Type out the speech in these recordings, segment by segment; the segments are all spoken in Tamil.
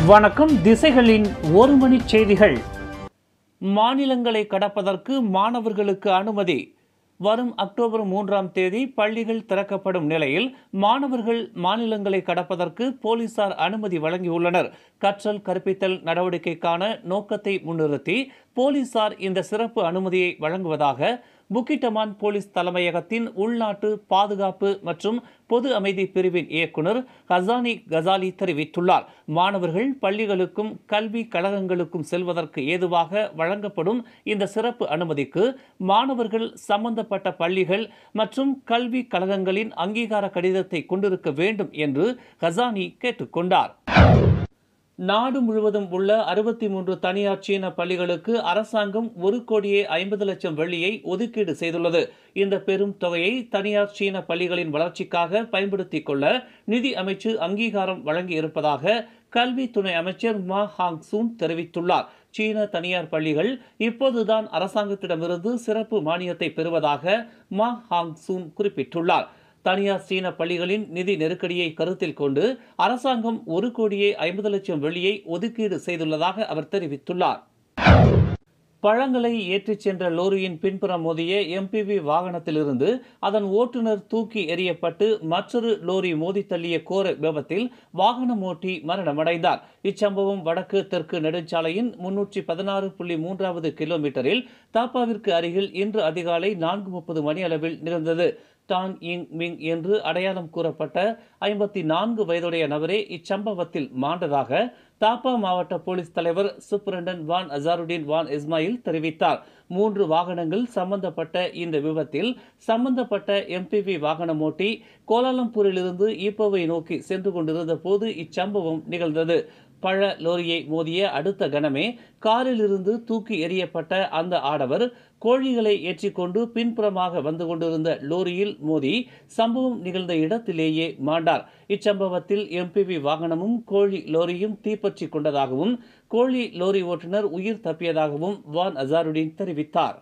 வணக்கம் திசைகளின் ஒரு மணி செய்திகள் மாநிலங்களை கடப்பதற்கு மாணவர்களுக்கு அனுமதி வரும் அக்டோபர் மூன்றாம் தேதி பள்ளிகள் திறக்கப்படும் நிலையில் மாணவர்கள் மாநிலங்களை கடப்பதற்கு போலீசார் அனுமதி வழங்கியுள்ளனர் கற்றல் கற்பித்தல் நடவடிக்கைக்கான நோக்கத்தை முன்னிறுத்தி போலீசார் இந்த சிறப்பு அனுமதியை வழங்குவதாக புக்கிட்டமான் போலீஸ் தலைமையகத்தின் உள்நாட்டு பாதுகாப்பு மற்றும் பொது அமைதி பிரிவின் இயக்குனர் ஹசானி கசாலி தெரிவித்துள்ளார் மாணவர்கள் பள்ளிகளுக்கும் கல்வி கழகங்களுக்கும் செல்வதற்கு ஏதுவாக வழங்கப்படும் இந்த சிறப்பு அனுமதிக்கு மாணவர்கள் சம்பந்தப்பட்ட பள்ளிகள் மற்றும் கல்வி கழகங்களின் அங்கீகார கடிதத்தை கொண்டிருக்க வேண்டும் என்று ஹசானி கேட்டுக்கொண்டார் நாடு முழுவதும் உள்ள அறுபத்தி மூன்று தனியார் சீன பள்ளிகளுக்கு அரசாங்கம் ஒரு கோடியே ஐம்பது லட்சம் வெள்ளியை ஒதுக்கீடு செய்துள்ளது இந்த பெரும் தொகையை தனியார் சீன பள்ளிகளின் வளர்ச்சிக்காக பயன்படுத்திக் கொள்ள நிதி அமைச்சு அங்கீகாரம் வழங்கி இருப்பதாக கல்வி துணை அமைச்சர் மா ஹாங் சூன் தெரிவித்துள்ளார் சீன தனியார் பள்ளிகள் இப்போதுதான் அரசாங்கத்திடமிருந்து சிறப்பு மானியத்தை பெறுவதாக மா ஹாங் சூன் குறிப்பிட்டுள்ளார் தனியார் சீன பள்ளிகளின் நிதி நெருக்கடியை கருத்தில் கொண்டு அரசாங்கம் ஒரு கோடியே ஐம்பது லட்சம் வெள்ளியை ஒதுக்கீடு செய்துள்ளதாக அவர் தெரிவித்துள்ளார் பழங்களை ஏற்றிச் சென்ற லோரியின் பின்புறம் மோதிய எம்பிவி வாகனத்திலிருந்து அதன் ஓட்டுநர் தூக்கி எறியப்பட்டு மற்றொரு லோரி மோதி தள்ளிய கோர விபத்தில் வாகனம் ஓட்டி மரணமடைந்தார் இச்சம்பவம் வடக்கு தெற்கு நெடுஞ்சாலையின் முன்னூற்றி பதினாறு புள்ளி மூன்றாவது கிலோமீட்டரில் தாப்பாவிற்கு அருகில் இன்று அதிகாலை நான்கு முப்பது மணி அளவில் நிகழ்ந்தது டான் இங் மிங் என்று அடையாளம் கூறப்பட்ட ஐம்பத்தி நான்கு வயதுடைய நபரே இச்சம்பவத்தில் மாண்டதாக தாப்பா மாவட்ட போலீஸ் தலைவர் சூப்பரண்டன் வான் அசாருடீன் வான் இஸ்மாயில் தெரிவித்தார் மூன்று வாகனங்கள் சம்பந்தப்பட்ட இந்த விபத்தில் சம்பந்தப்பட்ட எம்பிவி வாகனம் ஓட்டி கோலாலம்பூரிலிருந்து ஈப்போவை நோக்கி சென்று கொண்டிருந்த போது இச்சம்பவம் நிகழ்ந்தது பழ லோரியை மோதிய அடுத்த கணமே காரிலிருந்து தூக்கி எறியப்பட்ட அந்த ஆடவர் கோழிகளை ஏற்றிக்கொண்டு பின்புறமாக வந்து கொண்டிருந்த லோரியில் மோதி சம்பவம் நிகழ்ந்த இடத்திலேயே மாண்டார் இச்சம்பவத்தில் எம்பிவி வாகனமும் கோழி லோரியும் தீப்பற்றி கொண்டதாகவும் கோழி லோரி ஓட்டுநர் உயிர் தப்பியதாகவும் வான் அசாருடீன் தெரிவித்தார்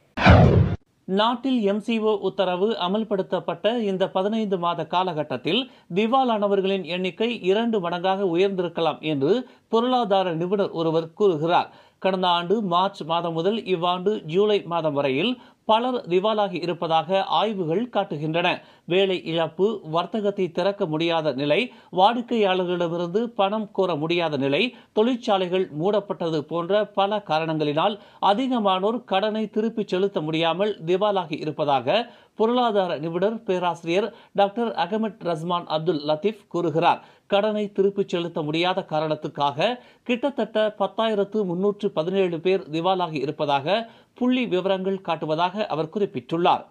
நாட்டில் எம்சிஓ உத்தரவு அமல்படுத்தப்பட்ட இந்த பதினைந்து மாத காலகட்டத்தில் திவாலானவர்களின் எண்ணிக்கை இரண்டு மடங்காக உயர்ந்திருக்கலாம் என்று பொருளாதார நிபுணர் ஒருவர் கூறுகிறார் கடந்த ஆண்டு மார்ச் மாதம் முதல் இவ்வாண்டு ஜூலை மாதம் வரையில் பலர் திவாலாகி இருப்பதாக ஆய்வுகள் காட்டுகின்றன வேலை இழப்பு வர்த்தகத்தை திறக்க முடியாத நிலை வாடிக்கையாளர்களிடமிருந்து பணம் கோர முடியாத நிலை தொழிற்சாலைகள் மூடப்பட்டது போன்ற பல காரணங்களினால் அதிகமானோர் கடனை திருப்பிச் செலுத்த முடியாமல் திவாலாகி இருப்பதாக பொருளாதார நிபுணர் பேராசிரியர் doctor Ahmad Razman Abdul Latiff கூறுகிறார் கடனை திருப்பிச் செலுத்த முடியாத காரணத்துக்காக கிட்டத்தட்ட பத்தாயிரத்து முன்னூற்று பதினேழு பேர் திவாலாகி இருப்பதாக புள்ளி விவரங்கள் காட்டுவதாக அவர் குறிப்பிட்டுள்ளார்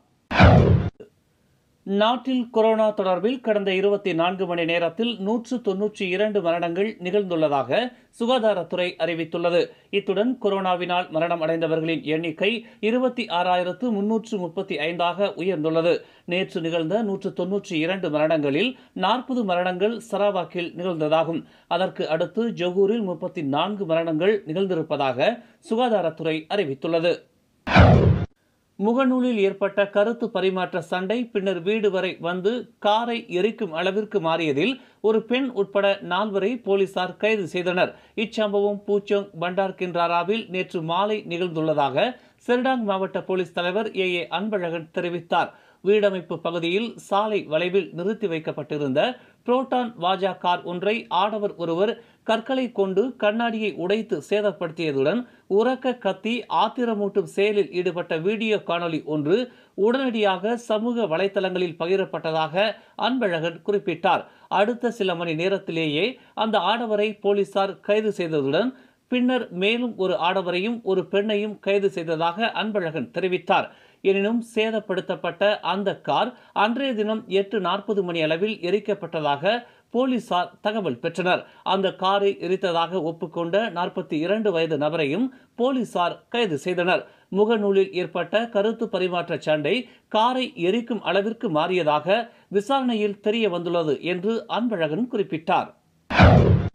நாட்டில் கொரோனா தொடர்பில் கடந்த இருபத்தி நான்கு மணி நேரத்தில் நூற்று தொன்னூற்றி இரண்டு மரணங்கள் நிகழ்ந்துள்ளதாக சுகாதாரத்துறை அறிவித்துள்ளது இத்துடன் கொரோனாவினால் மரணம் அடைந்தவர்களின் எண்ணிக்கை இருபத்தி ஆறாயிரத்து முன்னூற்று முப்பத்தி ஐந்தாக உயர்ந்துள்ளது நேற்று நிகழ்ந்த நூற்று தொன்னூற்றி இரண்டு மரணங்களில் நாற்பது மரணங்கள் சராவாக்கில் நிகழ்ந்ததாகும் அதற்கு அடுத்து ஜொகூரில் முப்பத்தி நான்கு மரணங்கள் நிகழ்ந்திருப்பதாக சுகாதாரத்துறை அறிவித்துள்ளது முகநூலில் ஏற்பட்ட கருத்து பரிமாற்ற சண்டை பின்னர் வீடு வரை வந்து காரை எரிக்கும் அளவிற்கு மாறியதில் ஒரு பெண் உட்பட நால்வரை போலீசார் கைது செய்தனர் இச்சம்பவம் பூச்சோங் பண்டார் கின்றாராவில் நேற்று மாலை நிகழ்ந்துள்ளதாக செர்டாங் மாவட்ட போலீஸ் தலைவர் ஏ ஏ அன்பழகன் தெரிவித்தார் வீடமைப்பு பகுதியில் சாலை வளைவில் நிறுத்தி வைக்கப்பட்டிருந்த புரோட்டான் வாஜா கார் ஒன்றை ஆடவர் ஒருவர் கற்களை கொண்டு கண்ணாடியை உடைத்து சேதப்படுத்தியதுடன் உறக்க கத்தி ஆத்திரமூட்டும் செயலில் ஈடுபட்ட வீடியோ காணொலி ஒன்று உடனடியாக சமூக வலைதளங்களில் பகிரப்பட்டதாக அன்பழகன் குறிப்பிட்டார் அடுத்த சில மணி நேரத்திலேயே அந்த ஆடவரை போலீசார் கைது செய்ததுடன் பின்னர் மேலும் ஒரு ஆடவரையும் ஒரு பெண்ணையும் கைது செய்ததாக அன்பழகன் தெரிவித்தார் எனினும் சேதப்படுத்தப்பட்ட அந்த கார் அன்றைய தினம் எட்டு நாற்பது மணி அளவில் எரிக்கப்பட்டதாக போலீசார் தகவல் பெற்றனர் அந்த காரை எரித்ததாக ஒப்புக்கொண்ட நாற்பத்தி இரண்டு வயது நபரையும் போலீசார் கைது செய்தனர் முகநூலில் ஏற்பட்ட கருத்து பரிமாற்ற சண்டை காரை எரிக்கும் அளவிற்கு மாறியதாக விசாரணையில் தெரிய வந்துள்ளது என்று அன்பழகன் குறிப்பிட்டார்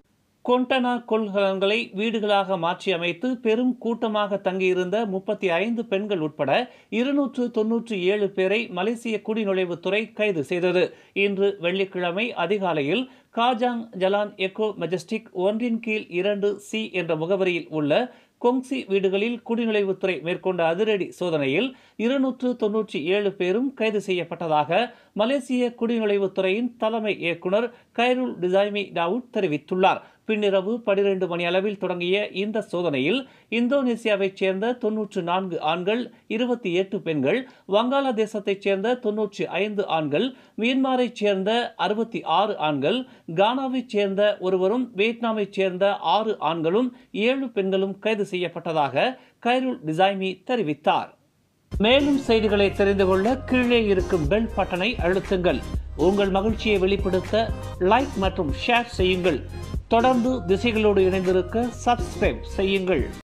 கொண்டனா கொள்கலன்களை வீடுகளாக மாற்றி அமைத்து பெரும் கூட்டமாக தங்கியிருந்த முப்பத்தி ஐந்து பெண்கள் உட்பட இருநூற்று தொன்னூற்றி ஏழு பேரை மலேசிய குடிநுழைவுத்துறை கைது செய்தது இன்று வெள்ளிக்கிழமை அதிகாலையில் காஜாங் ஜலான் எக்கோ மெஜஸ்டிக் ஒன்றின் கீழ் இரண்டு சி என்ற முகவரியில் உள்ள கொங்சி வீடுகளில் குடிநுழைவுத்துறை மேற்கொண்ட அதிரடி சோதனையில் இருநூற்று தொன்னூற்றி ஏழு பேரும் கைது செய்யப்பட்டதாக மலேசிய குடிநுழைவுத்துறையின் தலைமை இயக்குனர் கைருல் டிசைமி தாவூட் தெரிவித்துள்ளார் பின்னிரவு பனிரெண்டு மணி அளவில் தொடங்கிய இந்த சோதனையில் இந்தோனேசியாவைச் சேர்ந்த தொன்னூற்று நான்கு ஆண்கள் இருபத்தி எட்டு பெண்கள் வங்காளதேசத்தைச் சேர்ந்த தொன்னூற்றி ஐந்து ஆண்கள் மியான்மரைச் சேர்ந்த அறுபத்தி ஆறு ஆண்கள் கானாவைச் சேர்ந்த ஒருவரும் வியட்நாமைச் சேர்ந்த ஆறு ஆண்களும் ஏழு பெண்களும் கைது செய்யப்பட்டதாக கைருல் டிசைமி தெரிவித்தார் மேலும் செய்திகளை தெரிந்து கொள்ள கீழே இருக்கும் பெல் பட்டனை அழுத்துங்கள் உங்கள் மகிழ்ச்சியை வெளிப்படுத்த லைக் மற்றும் ஷேர் செய்யுங்கள் தொடர்ந்து திசைகளோடு இணைந்திருக்க சப்ஸ்கிரைப் செய்யுங்கள்